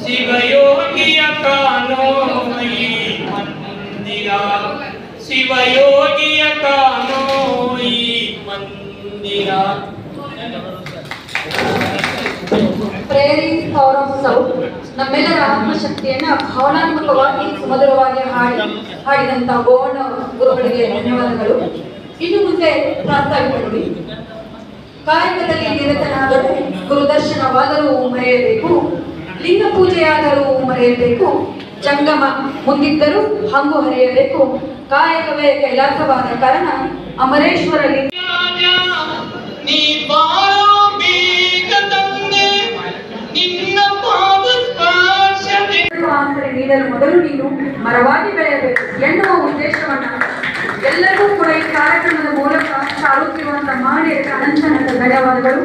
ಶಿವಯೋಗಿಯ ಕಾನೋ ಈ ಮಂದಿರ ಶಿವಯೋಗಿಯ ಕಾನೋ ಈ ಮಂದಿರ ಪ್ರೇರಿ ಪವರ್ ಆಫ್ ಸೌಂಡ್ ನಮ್ಮೆಲ್ಲರ ಆತ್ಮಶಕ್ತಿಯನ್ನ ಭಾವನಾತ್ಮಕವಾಗಿ ಸುಮಧುರವಾಗಿ ಹಾಡಿ ಹಾಡಿದಂತ ಗೋವಣ್ಣ ಗುರುಗಳಿಗೆ ಧನ್ಯವಾದಗಳು ಇನ್ನು ಮುಂದೆ ಪ್ರಾಸ್ತಾವಿಕರುಡಿ ಕಾಯಕದಲ್ಲಿ ನಿರತನಾದರೂ ಗುರುದರ್ಶನವಾದರೂ ಮರೆಯಬೇಕು ಲಿಂಗ ಪೂಜೆಯಾದರೂ ಮರೆಯಬೇಕು ಜಂಗಮ ಮುಂದಿದ್ದರೂ ಹಂಗು ಹರಿಯಬೇಕು ಕಾಯಕವೇ ಕೈಲಾಸವಾದ ಕಾರಣ ಅಮರೇಶ್ವರ ಲಿಂಗ ನೀ ಬಾಳೋ ಬೇಗ ತಂದೆ ನಿನ್ನ ಪಾದ ಸ್ಪರ್ಶದೆ ಆಸರೆ ನೀಡಲು ಮೊದಲು ನೀನು ಮರವಾಗಿ ಬೆಳೆಯಬೇಕು ಎನ್ನುವ ಉದ್ದೇಶವನ್ನ ಎಲ್ಲರಿಗೂ ಕೂಡ ಈ ಕಾರ್ಯಕ್ರಮದ ಮೂಲಕ ಸಾರುತ್ತಿರುವಂತ ಮಹನೀಯರಿಗೆ ಅನಂತನಂತ ಧನ್ಯವಾದಗಳು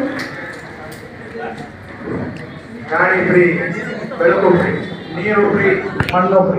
ಗಾಳಿ ಫ್ರೀ ಬೆಳಕು ಫ್ರೀ ನೀರು ಫ್ರೀ ಮಣ್ಣು ಫ್ರೀ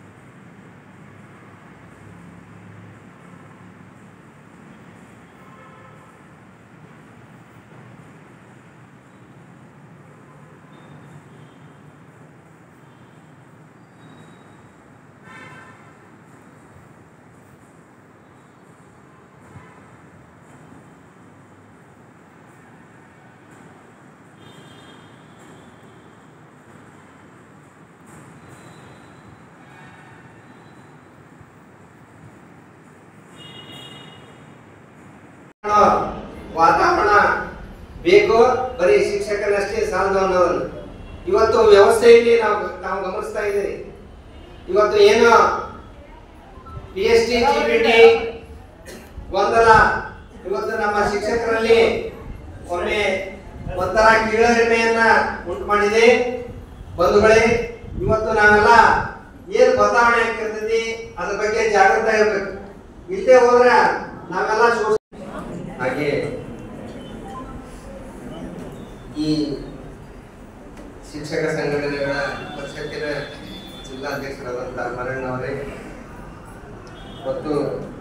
ವಾತಾವರಣ ಬೇಕು ಬರೀ ಶಿಕ್ಷಕನಷ್ಟೇ ಸಾಲದು ಅನ್ನೋದನ್ನು ಇವತ್ತು ವ್ಯವಸ್ಥೆಯಲ್ಲಿ ನಾವು ನಾವು ಗಮನಿಸ್ತಾ ಇದ್ದೀವಿ ಇವತ್ತು ಏನು P S T G P T ಗೊಂದಲ ಇವತ್ತು ನಮ್ಮ ಶಿಕ್ಷಕರಲ್ಲಿ ಒಮ್ಮೆ ಒಂಥರ ಕೀಳರಿಮೆಯನ್ನ ಉಂಟು ಮಾಡಿದೆ ಬಂಧುಗಳೇ ಇವತ್ತು ನಾವೆಲ್ಲ ಏನು ಬದಲಾವಣೆ ಆಗ್ತಿರ್ತೈತಿ ಅದ್ರ ಬಗ್ಗೆ ಜಾಗೃತ ಇರಬೇಕು ಇಲ್ಲದೆ ಹೋದ್ರೆ ನಾವೆಲ್ಲ ಶೋಷ ಹಾಗೆ ಈ ಶಿಕ್ಷಕ ಸಂಘಟನೆಗಳ ಪರಿಷತ್ತಿನ ಜಿಲ್ಲಾಧ್ಯಕ್ಷರಾದಂಥ ಮರಣ್ಣ ಅವರೇ ಮತ್ತು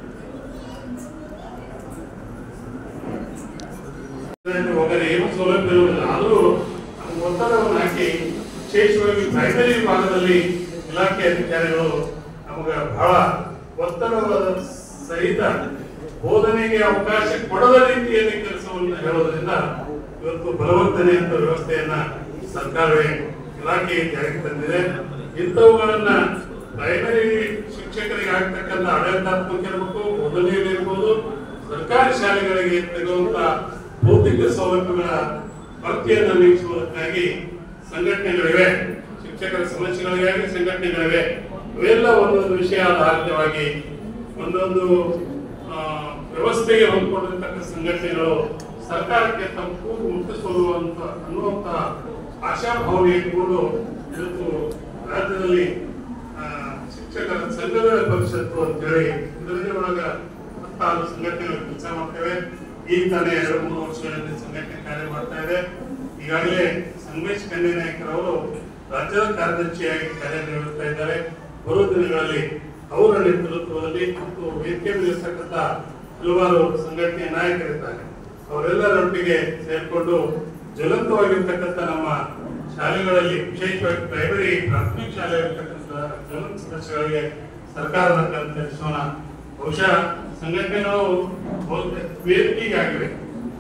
ಹೋಗದೆ ಏನು ಸೌಲಭ್ಯ ಇರುವುದಿಲ್ಲ ಆದರೂ ನಮ್ಗೆ ಒತ್ತಡವನ್ನು ಹಾಕಿ ವಿಶೇಷವಾಗಿ ಪ್ರೈಮರಿ ವಿಭಾಗದಲ್ಲಿ ಇಲಾಖೆ ಅಧಿಕಾರಿಗಳು ನಮಗೆ ಬಹಳ ಒತ್ತಡವಾದ ಸಹಿತ ಬೋಧನೆಗೆ ಅವಕಾಶ ಕೊಡದ ರೀತಿಯಲ್ಲಿ ಕೆಲಸವನ್ನು ಹೇಳೋದ್ರಿಂದ ಇವತ್ತು ಬಲವರ್ಧನೆ ಅಂತ ವ್ಯವಸ್ಥೆಯನ್ನ ಸರ್ಕಾರವೇ ಇಲಾಖೆ ಜಾರಿಗೆ ತಂದಿದೆ ಇಂಥವುಗಳನ್ನ ಪ್ರೈಮರಿ ಶಿಕ್ಷಕರಿಗೆ ಆಗ್ತಕ್ಕಂಥ ಆಡಳಿತಾತ್ಮಕ ಇರಬೇಕು ಬೋಧನೆಯಲ್ಲಿ ಇರ್ಬೋದು ಸರ್ಕಾರಿ ಶಾಲೆಗಳಿಗೆ ತೆಗೆಯುವಂತ ಭೌತಿಕ ಸೌಲಭ್ಯಗಳ ಭರ್ತಿಯನ್ನು ನೀಗಿಸುವುದಕ್ಕಾಗಿ ಸಂಘಟನೆಗಳಿವೆ ಶಿಕ್ಷಕರ ಸಮಸ್ಯೆಗಳಿಗಾಗಿ ಸಂಘಟನೆಗಳಿವೆ ಇವೆಲ್ಲ ಒಂದೊಂದು ವಿಷಯ ಆಧಾರಿತವಾಗಿ ಒಂದೊಂದು ಆ, ವ್ಯವಸ್ಥೆಗೆ ಹೊಂದ್ಕೊಂಡಿರ್ತಕ್ಕ ಸಂಘಟನೆಗಳು ಸರ್ಕಾರಕ್ಕೆ ತಮ್ಮ ಕೂಗು ಮುಟ್ಟಿಸುವಂತ ಅನ್ನುವಂತ ಆಶಾಭಾವನೆ ಇಟ್ಕೊಂಡು ಇವತ್ತು ರಾಜ್ಯದಲ್ಲಿ ಆ, ಶಿಕ್ಷಕರ ಸಂಘದ ಪರಿಷತ್ತು ಅಂತೇಳಿ ಇದರಲ್ಲಿ ಒಳಗ ಹತ್ತಾರು ಸಂಘಟನೆಗಳು ಕೆಲಸ ಮಾಡ್ತೇವೆ ಈಗ ತಾನೇ ಎರಡು ಮೂರು ವರ್ಷಗಳಿಂದ ಸಂಘಟನೆ ಕಾರ್ಯ ಮಾಡ್ತಾ ಇದೆ ಈಗಾಗಲೇ ಸಂಗಮೇಶ್ ಕನ್ಯಾ ನಾಯಕರವರು ರಾಜ್ಯದ ಕಾರ್ಯದರ್ಶಿಯಾಗಿ ಕಾರ್ಯನಿರ್ವಹಿಸ್ತಾ ಇದ್ದಾರೆ ಬರುವ ದಿನಗಳಲ್ಲಿ ಅವರ ನೇತೃತ್ವದಲ್ಲಿ ಮತ್ತು ವೇದಿಕೆ ಮೇಲೆ ಇರ್ತಕ್ಕಂಥ ಹಲವಾರು ಸಂಘಟನೆಯ ನಾಯಕರಿದ್ದಾರೆ ಅವರೆಲ್ಲರೊಟ್ಟಿಗೆ ಸೇರ್ಕೊಂಡು ಜ್ವಲಂತವಾಗಿರ್ತಕ್ಕಂಥ ನಮ್ಮ ಶಾಲೆಗಳಲ್ಲಿ ವಿಶೇಷವಾಗಿ ಪ್ರೈಮರಿ ಪ್ರಾಥಮಿಕ ಶಾಲೆ ಇರ್ತಕ್ಕಂಥ ಜ್ವಲಂತ ಸಮಸ್ಯೆಗಳಿಗೆ ಸರ್ಕಾರದ ಕೈ ತಿಳಿಸೋಣ ಬಹುಶಃ ಸಂಘಟನೆಗಳು ಬಹುತೇಕ ವೇದಿಕೆಗಾಗಿವೆ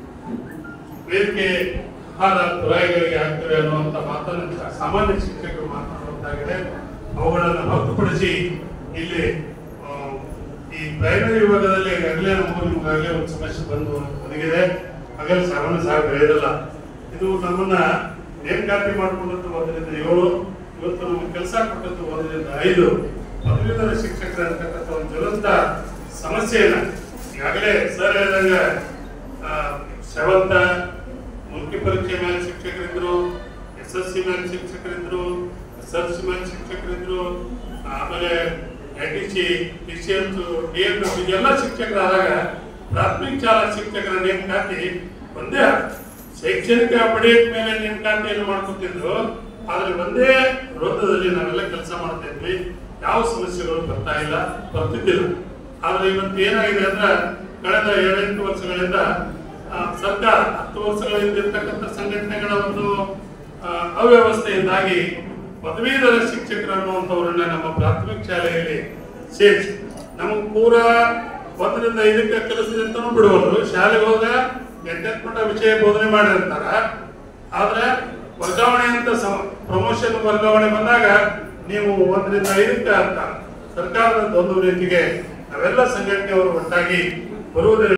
ವೇದಿಕೆ ಆಹಾರ ತುರಾಯಿಗಳಿಗೆ ಆಗ್ತವೆ ಅನ್ನುವಂಥ ಮಾತನ್ನ ಸಾಮಾನ್ಯ ಶಿಕ್ಷಕರು ಮಾತನಾಡುವಂತಾಗಿದೆ ಅವುಗಳನ್ನು ಹೊರತುಪಡಿಸಿ ಇಲ್ಲಿ ಆ, ಈ ಪ್ರೈಮರಿ ವಿಭಾಗದಲ್ಲಿ ಈಗಾಗಲೇ ನಮಗೂ ನಿಮಗಾಗಲೇ ಒಂದು ಸಮಸ್ಯೆ ಬಂದು ಒದಗಿದೆ ಹಾಗಾಗಿ ಸಾಮಾನ್ಯ ಸಹ ಬೆಳೆಯೋದಿಲ್ಲ ಇದು ನಮ್ಮನ್ನ ನೇಮಕಾತಿ ಮಾಡಿಕೊಂಡಂತ ಒಂದರಿಂದ ಏಳು ಇವತ್ತು ನಮಗೆ ಕೆಲಸ ಕೊಟ್ಟಂತ ಒಂದರಿಂದ ಐದು ಪದವೀಧರ ಶಿಕ್ಷಕರ ಅಂತಕ್ಕಂಥ ಒಂದು ಜ್ವಲಂತ ಸಮಸ್ಯೆಯನ್ನ ಈಗಾಗಲೇ ಸರ್ ಹೇಳಿದಂಗ ಆ, ಸೆವೆಂತ ಮುಖ್ಯ ಪರೀಕ್ಷೆ ಮೇಲೆ ಶಿಕ್ಷಕರಿದ್ರು ಎಸ್ ಎಸ್ ಸಿ ಮೇಲೆ ಶಿಕ್ಷಕರಿದ್ರು ಎಸ್ ಎಲ್ ಸಿ ಮೇಲೆ ಶಿಕ್ಷಕರಿದ್ರು ಆಮೇಲೆ I T C T C S D M ಎಲ್ಲ ಶಿಕ್ಷಕರಾದಾಗ ಪ್ರಾಥಮಿಕ ಶಾಲಾ ಶಿಕ್ಷಕರ ನೇಮಕಾತಿ ಒಂದೇ ಶೈಕ್ಷಣಿಕ ಪಡೆಯ ಮೇಲೆ ನೇಮಕಾತಿಯನ್ನು ಮಾಡ್ಕೊತಿದ್ರು ಆದ್ರೆ ಒಂದೇ ವೃತ್ತದಲ್ಲಿ ನಾವೆಲ್ಲ ಕೆಲಸ ಮಾಡ್ತಾ ಇದ್ವಿ ಯಾವ ಸಮಸ್ಯೆಗಳು ಬರ್ತಾ ಇಲ್ಲ ಬರ್ತಿದ್ದಿಲ್ಲ ಆದ್ರೆ ಇವತ್ತು ಏನಾಗಿದೆ ಅಂದ್ರೆ ಕಳೆದ ಏಳೆಂಟು ವರ್ಷಗಳಿಂದ ಆ, ಸರ್ಕಾರ ಹತ್ತು ವರ್ಷಗಳಿಂದ ಇರ್ತಕ್ಕಂಥ ಸಂಘಟನೆಗಳ ಒಂದು ಆ, ಅವ್ಯವಸ್ಥೆಯಿಂದಾಗಿ ಪದವೀಧರ ಶಿಕ್ಷಕರು ಅನ್ನುವಂಥವ್ರನ್ನ ನಮ್ಮ ಪ್ರಾಥಮಿಕ ಶಾಲೆಯಲ್ಲಿ ಸೇರಿಸಿ ನಮಗೆ ಪೂರಾ ಒಂದರಿಂದ ಐದಕ್ಕೆ ಕಲಿಸಿದಂತನೂ ಬಿಡುವವರು ಶಾಲೆಗೆ ಹೋದ ಎಂಟತ್ತು ಮಟ್ಟ ವಿಷಯ ಬೋಧನೆ ಮಾಡಿರ್ತಾರ ಆದ್ರೆ ವರ್ಗಾವಣೆ ಅಂತ ಪ್ರಮೋಷನ್ ವರ್ಗಾವಣೆ ಬಂದಾಗ ನೀವು ಒಂದರಿಂದ ಐದಕ್ಕೆ ಅಂತ ಸರ್ಕಾರದ ಒಂದು ರೀತಿಗೆ ನಾವೆಲ್ಲ ಸಂಘಟನೆಯವರು ಒಟ್ಟಾಗಿ ಬರುವುದರಿಂದ